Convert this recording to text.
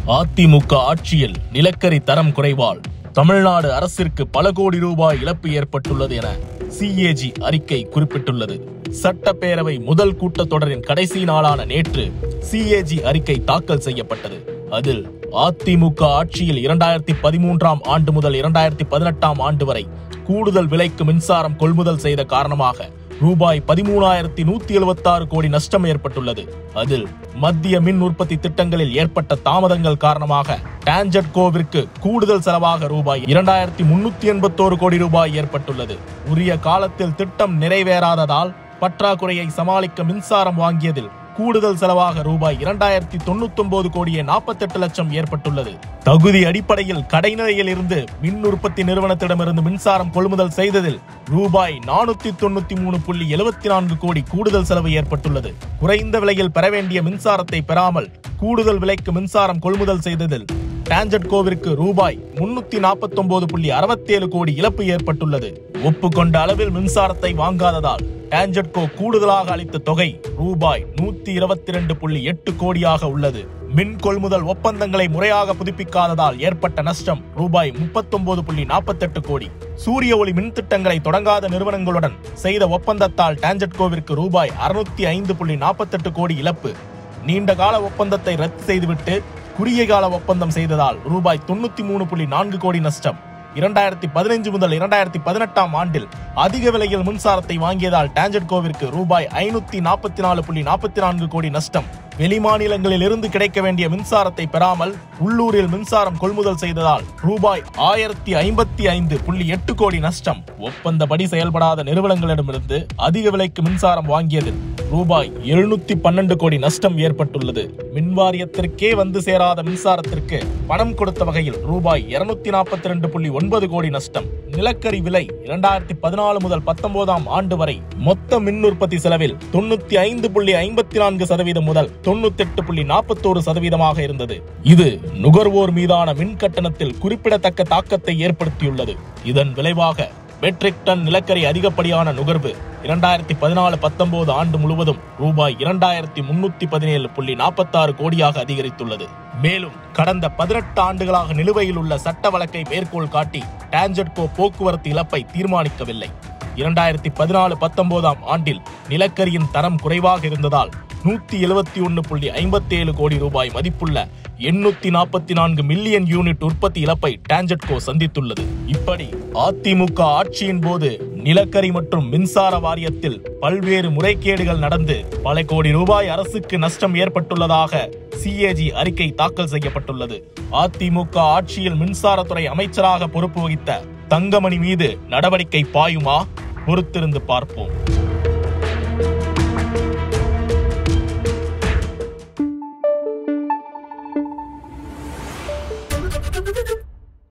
அதிமுக ஆட்சியில் நிலக்கரி தரம் குறைவால் தமிழ்நாடு அரசிற்கு பல கோடி ரூபாய் இழப்பு ஏற்பட்டுள்ளது என சிஏஜி அறிக்கை குறிப்பிட்டுள்ளது சட்டப்பேரவை முதல் கூட்டத்தொடரின் கடைசி நாளான நேற்று சிஏஜி அறிக்கை தாக்கல் செய்யப்பட்டது அதில் அதிமுக ஆட்சியில் இரண்டாயிரத்தி பதிமூன்றாம் ஆண்டு முதல் இரண்டாயிரத்தி பதினெட்டாம் ஆண்டு வரை கூடுதல் விலைக்கு மின்சாரம் கொள்முதல் செய்த காரணமாக ரூபாய் பதிமூணாயிரத்தி நூத்தி எழுபத்தாறு கோடி நஷ்டம் ஏற்பட்டுள்ளது அதில் மத்திய மின் உற்பத்தி திட்டங்களில் ஏற்பட்ட தாமதங்கள் காரணமாக டான்ஜெட்கோவிற்கு கூடுதல் செலவாக ரூபாய் இரண்டாயிரத்தி முன்னூத்தி எண்பத்தோரு கோடி ரூபாய் ஏற்பட்டுள்ளது உரிய காலத்தில் திட்டம் நிறைவேறாததால் பற்றாக்குறையை சமாளிக்க மின்சாரம் வாங்கியதில் கூடுதல் செலவாக ரூபாய் இரண்டாயிரத்தி தொண்ணூத்தி ஒன்பது கோடியே நாற்பத்தெட்டு லட்சம் ஏற்பட்டுள்ளது தகுதி அடிப்படையில் கடைநிலையில் இருந்து மின் உற்பத்தி நிறுவனத்திடமிருந்து மின்சாரம் கொள்முதல் செய்ததில் ரூபாய் நானூத்தி தொண்ணூத்தி மூணு புள்ளி எழுபத்தி நான்கு கோடி கூடுதல் செலவு ஏற்பட்டுள்ளது குறைந்த விலையில் பெற வேண்டிய மின்சாரத்தை பெறாமல் கூடுதல் விலைக்கு மின்சாரம் கொள்முதல் செய்ததில் டான்ஜெட்கோவிற்கு ரூபாய் முன்னூத்தி நாற்பத்தி ஒன்பது புள்ளி அறுபத்தேழு கோடி இழப்பு ஏற்பட்டுள்ளது ஒப்புக்கொண்ட அளவில் மின்சாரத்தை வாங்காததால் டான்ஜெட்கோ கூடுதலாக அளித்த தொகை ரூபாய் நூத்தி இருபத்தி ரெண்டு புள்ளி எட்டு கோடியாக உள்ளது மின் கொள்முதல் ஒப்பந்தங்களை முறையாக புதுப்பிக்காததால் ஏற்பட்ட நஷ்டம் ரூபாய் முப்பத்தொன்பது புள்ளி நாற்பத்தெட்டு கோடி சூரிய ஒளி மின் திட்டங்களை தொடங்காத நிறுவனங்களுடன் செய்த ஒப்பந்தத்தால் டான்ஜெட்கோவிற்கு ரூபாய் அறுநூத்தி ஐந்து புள்ளி நாற்பத்தெட்டு கோடி இழப்பு நீண்ட கால ஒப்பந்தத்தை ரத்து செய்துவிட்டு குறுகிய கால ஒப்பந்தம் செய்ததால் ரூபாய் தொண்ணூத்தி மூணு புள்ளி நான்கு கோடி நஷ்டம் இரண்டாயிரத்தி பதினைஞ்சு முதல் இரண்டாயிரத்தி பதினெட்டாம் ஆண்டில் அதிக விலையில் மின்சாரத்தை வாங்கியதால் டான்ஜெட்கோவிற்கு ரூபாய் ஐநூத்தி நாற்பத்தி நாலு புள்ளி நாற்பத்தி நான்கு கோடி நஷ்டம் வெளிமாநிலங்களில் இருந்து கிடைக்க வேண்டிய மின்சாரத்தை பெறாமல் உள்ளூரில் மின்சாரம் கொள்முதல் செய்ததால் ரூபாய் ஆயிரத்தி ஐம்பத்தி ஐந்து புள்ளி எட்டு கோடி நஷ்டம் ஒப்பந்தப்படி செயல்படாத நிறுவனங்களிடமிருந்து அதிக விலைக்கு மின்சாரம் வாங்கியதில் ரூபாய் எழுநூத்தி பன்னெண்டு கோடி நஷ்டம் ஏற்பட்டுள்ளது மின் வாரியத்திற்கே வந்து சேராத மின்சாரத்திற்கு பணம் கொடுத்த வகையில் ரூபாய் இருநூத்தி நாற்பத்தி ரெண்டு புள்ளி ஒன்பது கோடி நஷ்டம் நிலக்கரி விலை இரண்டாயிரத்தி பதினாலு முதல் பத்தொன்பதாம் ஆண்டு வரை மொத்த மின் உற்பத்தி செலவில் தொண்ணூத்தி ஐந்து புள்ளி ஐம்பத்தி நான்கு சதவீதம் முதல் தொண்ணூத்தி எட்டு புள்ளி நாற்பத்தோரு சதவீதமாக இருந்தது இது நுகர்வோர் மீதான மின் கட்டணத்தில் குறிப்பிடத்தக்க தாக்கத்தை ஏற்படுத்தியுள்ளது இதன் விளைவாக மெட்ரிக் டன் நிலக்கரி அதிகப்படியான நுகர்வு இரண்டாயிரத்தி பதினாலு பத்தொன்பது ஆண்டு முழுவதும் ரூபாய் இரண்டாயிரத்தி முன்னூத்தி பதினேழு புள்ளி நாற்பத்தாறு கோடியாக அதிகரித்துள்ளது மேலும் கடந்த பதினெட்டு ஆண்டுகளாக நிலுவையில் உள்ள சட்ட வழக்கை மேற்கோள் காட்டி டான்ஜெட்கோ போக்குவரத்து இழப்பை தீர்மானிக்கவில்லை இரண்டாயிரத்தி பதினாலு பத்தொன்பதாம் ஆண்டில் நிலக்கரியின் தரம் குறைவாக இருந்ததால் நூத்தி எழுபத்தி ஒன்னு புள்ளி ஐம்பத்தி ஏழு கோடி ரூபாய் மதிப்புள்ள எண்ணூத்தி நாற்பத்தி நான்கு மில்லியன் யூனிட் உற்பத்தி இழப்பை டான்ஜெட்கோ சந்தித்துள்ளது இப்படி அதிமுக ஆட்சியின் போது நிலக்கரி மற்றும் மின்சார வாரியத்தில் பல்வேறு முறைகேடுகள் நடந்து பல கோடி ரூபாய் அரசுக்கு நஷ்டம் ஏற்பட்டுள்ளதாக சிஏஜி அறிக்கை தாக்கல் செய்யப்பட்டுள்ளது அதிமுக ஆட்சியில் மின்சாரத்துறை அமைச்சராக பொறுப்பு வகித்த தங்கமணி மீது நடவடிக்கை பாயுமா பொறுத்திருந்து பார்ப்போம்